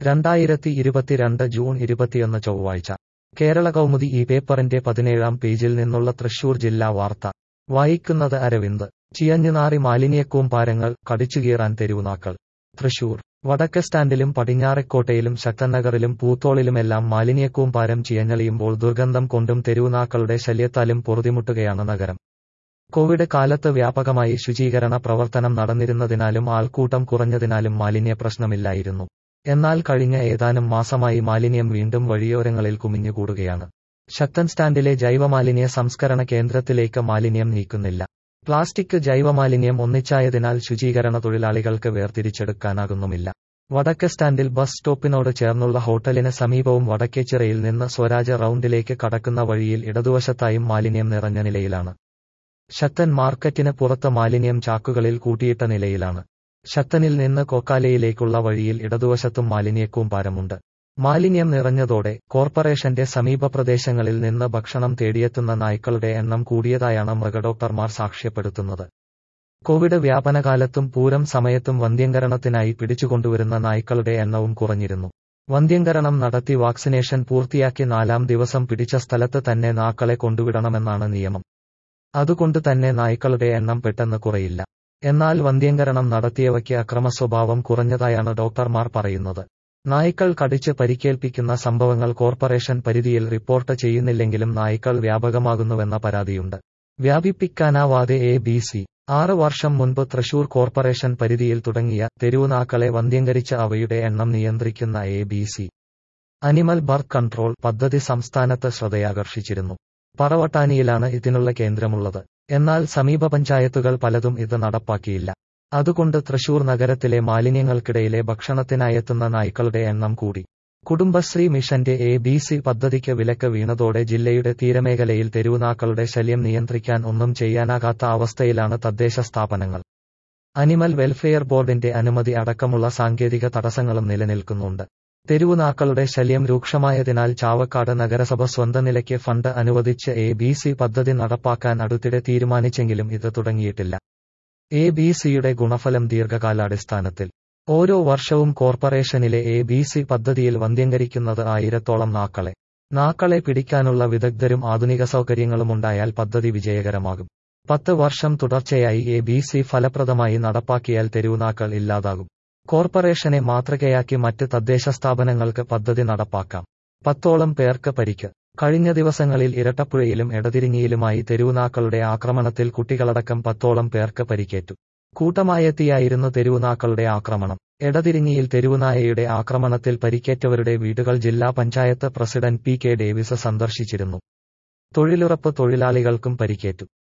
രണ്ടായിരത്തി ഇരുപത്തിരണ്ട് ജൂൺ ഇരുപത്തിയൊന്ന് ചൊവ്വാഴ്ച കേരള കൗമുദി ഈ പേപ്പറിന്റെ പതിനേഴാം പേജിൽ നിന്നുള്ള തൃശൂർ ജില്ലാ വാർത്ത വായിക്കുന്നത് അരവിന്ദ് ചിയഞ്ഞുനാറി മാലിന്യക്കൂമ്പാരങ്ങൾ കടിച്ചുകീറാൻ തെരുവുനാക്കൾ തൃശൂർ വടക്ക് സ്റ്റാൻഡിലും പടിഞ്ഞാറെക്കോട്ടയിലും ശക്തനഗറിലും പൂത്തോളിലുമെല്ലാം മാലിന്യക്കൂമ്പാരം ചിയഞ്ഞളിയുമ്പോൾ ദുർഗന്ധം കൊണ്ടും തെരുവുനാക്കളുടെ ശല്യത്താലും പൊറുതിമുട്ടുകയാണ് നഗരം കോവിഡ് കാലത്ത് വ്യാപകമായി ശുചീകരണ പ്രവർത്തനം നടന്നിരുന്നതിനാലും ആൾക്കൂട്ടം കുറഞ്ഞതിനാലും മാലിന്യ പ്രശ്നമില്ലായിരുന്നു എന്നാൽ കഴിഞ്ഞ ഏതാനും മാസമായി മാലിന്യം വീണ്ടും വഴിയോരങ്ങളിൽ കുമിഞ്ഞുകൂടുകയാണ് ശക്തൻ സ്റ്റാൻഡിലെ ജൈവമാലിന്യ സംസ്കരണ കേന്ദ്രത്തിലേക്ക് മാലിന്യം നീക്കുന്നില്ല പ്ലാസ്റ്റിക് ജൈവമാലിന്യം ഒന്നിച്ചായതിനാൽ ശുചീകരണ തൊഴിലാളികൾക്ക് വേർതിരിച്ചെടുക്കാനാകുന്നുമില്ല വടക്ക് സ്റ്റാൻഡിൽ ബസ് സ്റ്റോപ്പിനോട് ചേർന്നുള്ള ഹോട്ടലിന് സമീപവും വടക്കേച്ചിറയിൽ നിന്ന് സ്വരാജ് റൌണ്ടിലേക്ക് കടക്കുന്ന വഴിയിൽ ഇടതുവശത്തായും മാലിന്യം നിറഞ്ഞ നിലയിലാണ് ശക്തൻ മാർക്കറ്റിന് പുറത്ത് മാലിന്യം ചാക്കുകളിൽ കൂട്ടിയിട്ട നിലയിലാണ് ശക്തനിൽ നിന്ന് കൊക്കാലയിലേക്കുള്ള വഴിയിൽ ഇടതുവശത്തും മാലിന്യക്കൂമ്പാരമുണ്ട് മാലിന്യം നിറഞ്ഞതോടെ കോർപ്പറേഷന്റെ സമീപ പ്രദേശങ്ങളിൽ നിന്ന് ഭക്ഷണം തേടിയെത്തുന്ന നായ്ക്കളുടെ എണ്ണം കൂടിയതായാണ് മൃഗഡോക്ടർമാർ സാക്ഷ്യപ്പെടുത്തുന്നത് കോവിഡ് വ്യാപനകാലത്തും പൂരം സമയത്തും വന്ധ്യംകരണത്തിനായി പിടിച്ചുകൊണ്ടുവരുന്ന നായ്ക്കളുടെ എണ്ണവും കുറഞ്ഞിരുന്നു വന്ധ്യംകരണം നടത്തി വാക്സിനേഷൻ പൂർത്തിയാക്കി നാലാം ദിവസം പിടിച്ച സ്ഥലത്ത് തന്നെ നാക്കളെ കൊണ്ടുവിടണമെന്നാണ് നിയമം അതുകൊണ്ട് തന്നെ നായ്ക്കളുടെ എണ്ണം പെട്ടെന്ന് കുറയില്ല എന്നാൽ വന്ധ്യംകരണം നടത്തിയവയ്ക്ക് അക്രമസ്വഭാവം കുറഞ്ഞതായാണ് ഡോക്ടർമാർ പറയുന്നത് നായ്ക്കൾ കടിച്ച് പരിക്കേൽപ്പിക്കുന്ന സംഭവങ്ങൾ കോർപ്പറേഷൻ പരിധിയിൽ റിപ്പോർട്ട് ചെയ്യുന്നില്ലെങ്കിലും നായ്ക്കൾ വ്യാപകമാകുന്നുവെന്ന പരാതിയുണ്ട് വ്യാപിപ്പിക്കാനാവാതെ എ ബി സി ആറ് വർഷം മുൻപ് തൃശൂർ കോർപ്പറേഷൻ പരിധിയിൽ തുടങ്ങിയ തെരുവുനാക്കളെ വന്ധ്യംകരിച്ച അവയുടെ എണ്ണം നിയന്ത്രിക്കുന്ന A B C animal birth control പദ്ധതി സംസ്ഥാനത്ത് ശ്രദ്ധയാകർഷിച്ചിരുന്നു പറവട്ടാനിയിലാണ് ഇതിനുള്ള കേന്ദ്രമുള്ളത് എന്നാൽ സമീപ പഞ്ചായത്തുകൾ പലതും ഇത് നടപ്പാക്കിയില്ല അതുകൊണ്ട് തൃശൂർ നഗരത്തിലെ മാലിന്യങ്ങൾക്കിടയിലെ ഭക്ഷണത്തിനായെത്തുന്ന നായ്ക്കളുടെ എണ്ണം കൂടി കുടുംബശ്രീ മിഷന്റെ എ ബി സി പദ്ധതിക്ക് വിലക്ക് വീണതോടെ ജില്ലയുടെ തീരമേഖലയിൽ തെരുവുനാക്കളുടെ ശല്യം നിയന്ത്രിക്കാൻ ഒന്നും ചെയ്യാനാകാത്ത അവസ്ഥയിലാണ് തദ്ദേശ സ്ഥാപനങ്ങൾ അനിമൽ വെൽഫെയർ ബോർഡിന്റെ അനുമതി അടക്കമുള്ള സാങ്കേതിക തടസ്സങ്ങളും നിലനിൽക്കുന്നുണ്ട് തെരുവുനാക്കളുടെ ശല്യം രൂക്ഷമായതിനാൽ ചാവക്കാട് നഗരസഭ സ്വന്തം നിലയ്ക്ക് ഫണ്ട് അനുവദിച്ച് എ ബി സി പദ്ധതി നടപ്പാക്കാൻ അടുത്തിടെ തീരുമാനിച്ചെങ്കിലും ഇത് തുടങ്ങിയിട്ടില്ല എ ബി സിയുടെ ഗുണഫലം ദീർഘകാലാടിസ്ഥാനത്തിൽ ഓരോ വർഷവും കോർപ്പറേഷനിലെ എ ബി സി പദ്ധതിയിൽ വന്ധ്യംകരിക്കുന്നത് ആയിരത്തോളം നാക്കളെ നാക്കളെ പിടിക്കാനുള്ള വിദഗ്ധരും ആധുനിക സൗകര്യങ്ങളുമുണ്ടായാൽ പദ്ധതി വിജയകരമാകും പത്ത് വർഷം തുടർച്ചയായി എ ബി സി ഫലപ്രദമായി നടപ്പാക്കിയാൽ തെരുവുനാക്കൾ ഇല്ലാതാകും കോർപ്പറേഷനെ മാതൃകയാക്കി മറ്റ് തദ്ദേശ സ്ഥാപനങ്ങൾക്ക് പദ്ധതി നടപ്പാക്കാം പത്തോളം പേർക്ക് പരിക്ക് കഴിഞ്ഞ ദിവസങ്ങളിൽ ഇരട്ടപ്പുഴയിലും എടതിരിഞ്ഞിയിലുമായി തെരുവുനാക്കളുടെ ആക്രമണത്തിൽ കുട്ടികളടക്കം പത്തോളം പേർക്ക് പരിക്കേറ്റു കൂട്ടമായെത്തിയായിരുന്നു തെരുവുനാക്കളുടെ ആക്രമണം എടതിരിഞ്ഞിയിൽ തെരുവുനായയുടെ ആക്രമണത്തിൽ പരിക്കേറ്റവരുടെ വീടുകൾ ജില്ലാ panchayat president P K Davis സന്ദർശിച്ചിരുന്നു തൊഴിലുറപ്പ് തൊഴിലാളികൾക്കും പരിക്കേറ്റു